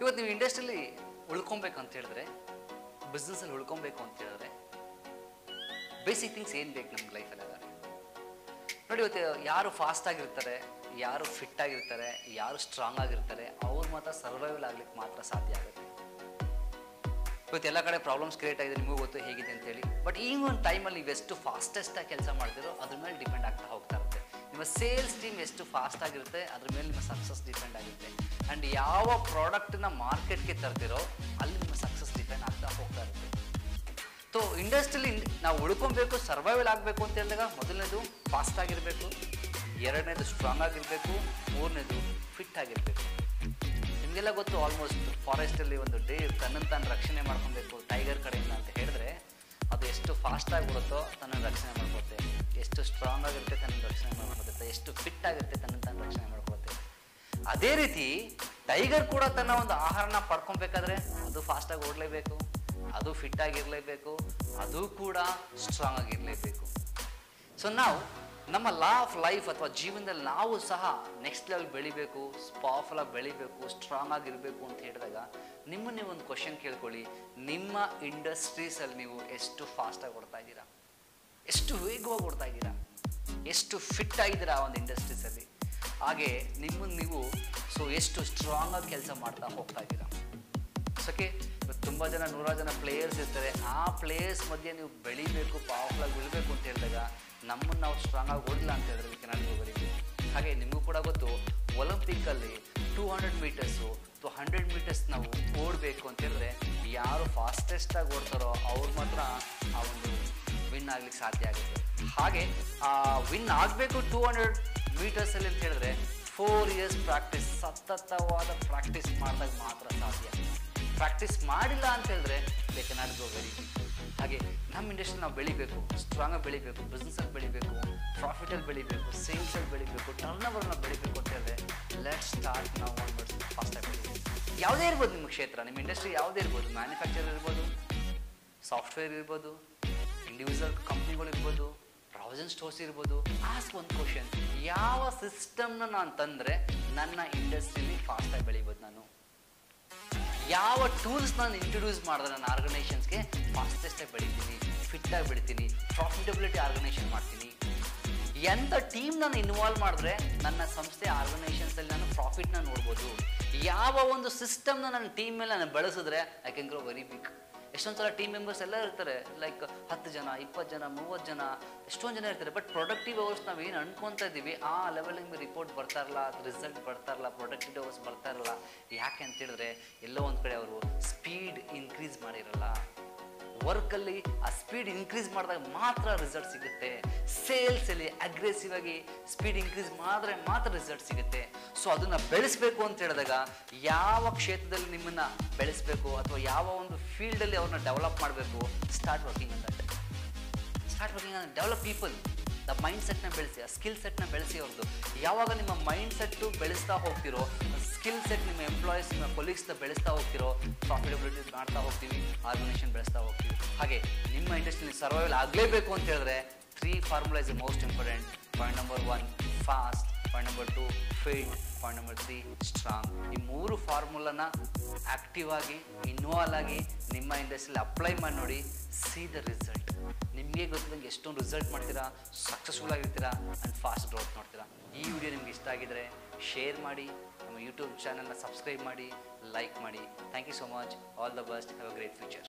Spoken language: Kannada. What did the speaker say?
ಇವತ್ತು ನೀವು ಇಂಡಸ್ಟ್ರಿಯಲ್ಲಿ ಉಳ್ಕೊಬೇಕು ಅಂತ ಹೇಳಿದ್ರೆ ಬಿಸ್ನೆಸ್ಸಲ್ಲಿ ಉಳ್ಕೊಬೇಕು ಅಂತ ಹೇಳಿದ್ರೆ ಬೇಸಿಕ್ ಥಿಂಗ್ಸ್ ಏನು ಬೇಕು ನಮ್ಮ ಲೈಫಲ್ಲಿ ಅದಾವೆ ನೋಡಿ ಇವತ್ತು ಯಾರು ಫಾಸ್ಟ್ ಆಗಿರ್ತಾರೆ ಯಾರು ಫಿಟ್ ಆಗಿರ್ತಾರೆ ಯಾರು ಸ್ಟ್ರಾಂಗ್ ಆಗಿರ್ತಾರೆ ಅವ್ರು ಮಾತ್ರ ಸರ್ವೈವಲ್ ಆಗ್ಲಿಕ್ಕೆ ಮಾತ್ರ ಸಾಧ್ಯ ಆಗುತ್ತೆ ಇವತ್ತು ಎಲ್ಲ ಕಡೆ ಪ್ರಾಬ್ಲಮ್ಸ್ ಕ್ರಿಯೇಟ್ ಆಗಿದೆ ನಿಮಗೂ ಗೊತ್ತು ಹೇಗಿದೆ ಅಂತೇಳಿ ಬಟ್ ಈ ಒಂದು ಟೈಮಲ್ಲಿ ನೀವು ಎಷ್ಟು ಫಾಸ್ಟೆಸ್ಟಾಗಿ ಕೆಲಸ ಮಾಡ್ತೀರೋ ಅದ್ರ ಮೇಲೆ ಡಿಪೆಂಡ್ ಆಗ್ತಾ ಹೋಗ್ತಾ ಇರುತ್ತೆ ನಿಮ್ಮ ಸೇಲ್ಸ್ ಟೀಮ್ ಎಷ್ಟು ಫಾಸ್ಟ್ ಆಗಿರುತ್ತೆ ಅದ್ರ ಮೇಲೆ ನಿಮ್ಮ ಸಕ್ಸಸ್ ಡಿಪೆಂಡ್ ಆಗುತ್ತೆ ಆ್ಯಂಡ್ ಯಾವ ಪ್ರಾಡಕ್ಟ್ನ ಮಾರ್ಕೆಟ್ಗೆ ತರ್ತಿರೋ ಅಲ್ಲಿ ನಿಮ್ಮ ಸಕ್ಸಸ್ ಡಿಪೆಂಡ್ ಆಗ್ತಾ ಹೋಗ್ತಾ ಇರುತ್ತೆ ಸೊ ಇಂಡಸ್ಟ್ರಿಲಿ ನಾವು ಉಳ್ಕೊಬೇಕು ಸರ್ವೈವಲ್ ಆಗಬೇಕು ಅಂತ ಹೇಳಿದಾಗ ಮೊದಲನೇದು ಫಾಸ್ಟ್ ಆಗಿರಬೇಕು ಎರಡನೇದು ಸ್ಟ್ರಾಂಗ್ ಆಗಿರಬೇಕು ಮೂರನೇದು ಫಿಟ್ ಆಗಿರಬೇಕು ನಿಮಗೆಲ್ಲ ಗೊತ್ತು ಆಲ್ಮೋಸ್ಟ್ ಫಾರೆಸ್ಟಲ್ಲಿ ಒಂದು ಡೇ ತನ್ನನ್ನು ತಾನು ರಕ್ಷಣೆ ಮಾಡ್ಕೊಬೇಕು ಟೈಗರ್ ಕಡೆಯಿಂದ ಅಂತ ಹೇಳಿದ್ರೆ ಅದು ಎಷ್ಟು ಫಾಸ್ಟ್ ಆಗಿಬಿಡುತ್ತೋ ತನ್ನನ್ನು ರಕ್ಷಣೆ ಮಾಡ್ಕೊತ್ತೆ ಎಷ್ಟು ಸ್ಟ್ರಾಂಗ್ ಆಗಿರುತ್ತೆ ತನ್ನನ್ನು ರಕ್ಷಣೆ ಮಾಡ್ಕೊಳುತ್ತೆ ಎಷ್ಟು ಫಿಟ್ ಆಗುತ್ತೆ ತನ್ನನ್ನು ತಾನು ರಕ್ಷಣೆ ಮಾಡ್ಕೊಳುತ್ತೆ ಅದೇ ರೀತಿ ಟೈಗರ್ ಕೂಡ ತನ್ನ ಒಂದು ಆಹಾರನ ಪಡ್ಕೊಬೇಕಾದ್ರೆ ಅದು ಫಾಸ್ಟಾಗಿ ಓಡಲೇಬೇಕು ಅದು ಫಿಟ್ ಆಗಿರಲೇಬೇಕು ಅದು ಕೂಡ ಸ್ಟ್ರಾಂಗ್ ಆಗಿರಲೇಬೇಕು ಸೊ ನಾವು ನಮ್ಮ ಲಾ ಆಫ್ ಲೈಫ್ ಅಥವಾ ಜೀವನದಲ್ಲಿ ನಾವು ಸಹ ನೆಕ್ಸ್ಟ್ ಲೆವೆಲ್ ಬೆಳಿಬೇಕು ಪವರ್ಫುಲ್ ಆಗಿ ಬೆಳಿಬೇಕು ಸ್ಟ್ರಾಂಗ್ ಆಗಿರಬೇಕು ಅಂತ ಹೇಳಿದಾಗ ನಿಮ್ಮನ್ನೇ ಒಂದು ಕ್ವಶನ್ ಕೇಳ್ಕೊಳ್ಳಿ ನಿಮ್ಮ ಇಂಡಸ್ಟ್ರೀಸಲ್ಲಿ ನೀವು ಎಷ್ಟು ಫಾಸ್ಟಾಗಿ ಓಡ್ತಾ ಇದ್ದೀರಾ ಎಷ್ಟು ವೇಗವಾಗಿ ಓಡ್ತಾ ಇದ್ದೀರಾ ಎಷ್ಟು ಫಿಟ್ ಆಗಿದ್ದೀರಾ ಆ ಒಂದು ಇಂಡಸ್ಟ್ರೀಸಲ್ಲಿ ಹಾಗೆ ನಿಮ್ಮನ್ನು ನೀವು ಸೊ ಎಷ್ಟು ಸ್ಟ್ರಾಂಗ್ ಆಗಿ ಕೆಲಸ ಮಾಡ್ತಾ ಹೋಗ್ತಾ ಇದ್ದೀರಾ ಸೋಕೆ ತುಂಬ ಜನ ನೂರಾರು ಜನ ಪ್ಲೇಯರ್ಸ್ ಇರ್ತಾರೆ ಆ ಪ್ಲೇಯರ್ಸ್ ಮಧ್ಯೆ ನೀವು ಬೆಳಿಬೇಕು ಪವರ್ಫುಲ್ ಆಗಿ ಬೆಳಿಬೇಕು ಅಂತ ಹೇಳಿದಾಗ ನಮ್ಮನ್ನು ನಾವು ಸ್ಟ್ರಾಂಗ್ ಆಗಿ ಓಡಿಲ್ಲ ಅಂತ ಹೇಳಿದ್ರೆ ಕೆನಾಡಿ ಹೋಗೋರಿಗೆ ಹಾಗೆ ನಿಮಗೂ ಕೂಡ ಗೊತ್ತು ಒಲಿಂಪಿಕ್ಕಲ್ಲಿ two hundred metres two hundred metres ನಾವು ಓಡಬೇಕು ಅಂತ ಹೇಳಿದ್ರೆ ಯಾರು ಫಾಸ್ಟೆಸ್ಟಾಗಿ ಓಡ್ತಾರೋ ಅವ್ರು ಮಾತ್ರ ಆ ಒಂದು ವಿನ್ ಆಗ್ಲಿಕ್ಕೆ ಸಾಧ್ಯ ಆಗುತ್ತೆ ಹಾಗೆ ಆ ವಿನ್ ಆಗಬೇಕು ಟೂ ಹಂಡ್ರೆಡ್ ಮೀಟರ್ಸಲ್ಲಿ ಅಂತ ಹೇಳಿದ್ರೆ ಫೋರ್ ಇಯರ್ಸ್ ಪ್ರಾಕ್ಟೀಸ್ ಸತತವಾದ ಪ್ರಾಕ್ಟೀಸ್ ಮಾಡಿದಾಗ ಮಾತ್ರ ಸಾಧ್ಯ ಪ್ರಾಕ್ಟೀಸ್ ಮಾಡಿಲ್ಲ ಅಂತ ಹೇಳಿದ್ರೆ ದೇ ಕೆನಾಟ್ ಗೋ ವೆರಿ ಹಾಗೆ ನಮ್ಮ ಇಂಡಸ್ಟ್ರಿ ನಾವು ಬೆಳಿಬೇಕು ಸ್ಟ್ರಾಂಗಾಗಿ ಬೆಳಿಬೇಕು ಬಿಸ್ನೆಸ್ಸಲ್ಲಿ ಬೆಳಿಬೇಕು ಪ್ರಾಫಿಟಲ್ಲಿ ಬೆಳಿಬೇಕು ಸೇಲ್ಸಲ್ಲಿ ಬೆಳಿಬೇಕು ಟರ್ನ್ ಓವರ್ನ ಬೆಳಿಬೇಕು ಅಂತ ಹೇಳಿದ್ರೆ ಲೆಟ್ ಸ್ಟಾರ್ಟ್ ನಾವು ಒಂದು ಫಾಸ್ಟಾಗಿ ಬೆಳಿಬೇಕು ಯಾವುದೇ ಇರ್ಬೋದು ನಿಮ್ಮ ಕ್ಷೇತ್ರ ನಿಮ್ಮ ಇಂಡಸ್ಟ್ರಿ ಯಾವುದೇ ಇರ್ಬೋದು ಮ್ಯಾನುಫ್ಯಾಕ್ಚರ್ ಇರ್ಬೋದು ಸಾಫ್ಟ್ವೇರ್ ಇರ್ಬೋದು ಇಂಡಿವಿಜುವಲ್ ಕಂಪ್ನಿಗಳು ಇರ್ಬೋದು ಪ್ರಾವಿಷನ್ ಸ್ಟೋರ್ಸ್ ಇರ್ಬೋದು ಆಸ್ಕ್ ಒಂದು ಕ್ವಶನ್ ಯಾವ ಸಿಸ್ಟಮ್ನ ನಾನು ತಂದರೆ ನನ್ನ ಇಂಡಸ್ಟ್ರಿಲಿ ಫಾಸ್ಟಾಗಿ ಬೆಳಿಬೋದು ನಾನು ಯಾವ ಟೂಲ್ಸ್ ನಾನು ಇಂಟ್ರೊಡ್ಯೂಸ್ ಮಾಡಿದ್ರೆ ನನ್ನ ಆರ್ಗನೈಸೇಷನ್ಸ್ಗೆ ಫಾಸ್ಟೆಸ್ಟಾಗಿ ಬೆಳಿತೀನಿ ಫಿಟ್ಟಾಗಿ ಬೆಳಿತೀನಿ ಪ್ರಾಫಿಟಬಿಲಿಟಿ ಆರ್ಗನೈಸೇಷನ್ ಮಾಡ್ತೀನಿ ಎಂಥ ಟೀಮ್ ನಾನು ಇನ್ವಾಲ್ವ್ ಮಾಡಿದ್ರೆ ನನ್ನ ಸಂಸ್ಥೆ ಆರ್ಗನೈಸೇಷನ್ಸಲ್ಲಿ ನಾನು ಪ್ರಾಫಿಟ್ನ ನೋಡ್ಬೋದು ಯಾವ ಒಂದು ಸಿಸ್ಟಮ್ನ ನನ್ನ ಟೀಮ್ ಮೇಲೆ ನಾನು ಬೆಳೆಸಿದ್ರೆ I can grow very big ಎಷ್ಟೊಂದು ಸಲ ಟೀಮ್ ಮೆಂಬರ್ಸ್ ಎಲ್ಲ ಇರ್ತಾರೆ ಲೈಕ್ ಹತ್ತು ಜನ ಇಪ್ಪತ್ತು ಜನ ಮೂವತ್ತು ಜನ ಎಷ್ಟೊಂದು ಜನ ಇರ್ತಾರೆ ಬಟ್ ಪ್ರೊಡಕ್ಟಿವ್ ಅವರ್ಸ್ ನಾವು ಏನು ಅನ್ಕೊತಾ ಇದ್ದೀವಿ ಆ ಲೆವೆಲ್ ನಿಮಗೆ ರಿಪೋರ್ಟ್ ಬರ್ತಾ ಇರಲ್ಲ ರಿಸಲ್ಟ್ ಬರ್ತಾ ಇರಲ್ಲ ಪ್ರೊಡಕ್ಟಿವ್ ಅವರ್ಸ್ ಬರ್ತಾ ಇರಲ್ಲ ಯಾಕೆ ಅಂತ ಹೇಳಿದ್ರೆ ಎಲ್ಲೋ ಒಂದು ಕಡೆ ಅವರು ಸ್ಪೀಡ್ ಇನ್ಕ್ರೀಸ್ ಮಾಡಿರಲ್ಲ ವರ್ಕಲ್ಲಿ ಆ ಸ್ಪೀಡ್ ಇನ್ಕ್ರೀಸ್ ಮಾಡಿದಾಗ ಮಾತ್ರ ರಿಸಲ್ಟ್ ಸಿಗುತ್ತೆ ಸೇಲ್ಸಲ್ಲಿ ಅಗ್ರೆಸಿವ್ ಆಗಿ ಸ್ಪೀಡ್ ಇನ್ಕ್ರೀಸ್ ಮಾಡಿದ್ರೆ ಮಾತ್ರ ರಿಸಲ್ಟ್ ಸಿಗುತ್ತೆ ಸೊ ಅದನ್ನು ಬೆಳೆಸಬೇಕು ಅಂತ ಹೇಳಿದಾಗ ಯಾವ ಕ್ಷೇತ್ರದಲ್ಲಿ ನಿಮ್ಮನ್ನು ಬೆಳೆಸಬೇಕು ಅಥವಾ ಯಾವ ಒಂದು ಫೀಲ್ಡಲ್ಲಿ ಅವ್ರನ್ನ ಡೆವಲಪ್ ಮಾಡಬೇಕು ಸ್ಟಾರ್ಟ್ ವರ್ಕಿಂಗ್ ಅಂತ ಸ್ಟಾರ್ಟ್ ವರ್ಕಿಂಗ್ ಅಂದರೆ ಡೆವಲಪ್ ಪೀಪಲ್ ದ ಮೈಂಡ್ ಸೆಟ್ನ ಬೆಳೆಸಿ ಆ ಸ್ಕಿಲ್ ಸೆಟ್ನ ಬೆಳೆಸಿ ಅವ್ರದ್ದು ಯಾವಾಗ ನಿಮ್ಮ ಮೈಂಡ್ ಸೆಟ್ಟು ಬೆಳೆಸ್ತಾ ಹೋಗ್ತಿರೋ ಸ್ಕಿಲ್ ಸೆಟ್ ನಿಮ್ಮ ಎಂಪ್ಲಾಯೀಸ್ ನಿಮ್ಮ ಕೊಲೀಗ್ಸ್ನ ಬೆಳೆಸ್ತಾ ಹೋಗ್ತಿರೋ ಪ್ರಾಫಿಟಬಿಲಿಟಿ ಮಾಡ್ತಾ ಹೋಗ್ತೀವಿ ಆರ್ಗನೈಸೇಷನ್ ಬೆಳೆಸ್ತಾ ಹೋಗ್ತೀವಿ ಹಾಗೆ ನಿಮ್ಮ ಇಂಡಸ್ಟ್ರಿಯಲ್ಲಿ ಸರ್ವೈವಲ್ ಆಗಲೇಬೇಕು ಅಂತ ಹೇಳಿದ್ರೆ three formula is most important point number one fast point number two fit point number three strong ಈ ಮೂರು ಫಾರ್ಮುಲಾನ ಆಕ್ಟಿವ್ ಆಗಿ ಇನ್ವಾಲ್ವ್ ಆಗಿ ನಿಮ್ಮ ಇಂಡಸ್ಟ್ರಿಯಲ್ಲಿ ಅಪ್ಲೈ ಮಾಡಿ ನೋಡಿ ಸಿ ದ ರಿಸಲ್ಟ್ ನಿಮಗೆ ಗೊತ್ತಿದ್ದಂಗೆ ಎಷ್ಟೊಂದು ರಿಸಲ್ಟ್ ಮಾಡ್ತೀರಾ ಸಕ್ಸಸ್ಫುಲ್ ಆಗಿರ್ತೀರಾ ಆ್ಯಂಡ್ ಫಾಸ್ಟ್ ಗ್ರೋತ್ ಮಾಡ್ತೀರಾ ಈ ವಿಡಿಯೋ ನಿಮ್ಗೆ ಇಷ್ಟ ಆಗಿದ್ರೆ ಶೇರ್ ಮಾಡಿ ನಮ್ಮ ಯೂಟ್ಯೂಬ್ ಚಾನಲ್ನ ಸಬ್ಸ್ಕ್ರೈಬ್ ಮಾಡಿ ಲೈಕ್ ಮಾಡಿ thank you so much all the best have a great future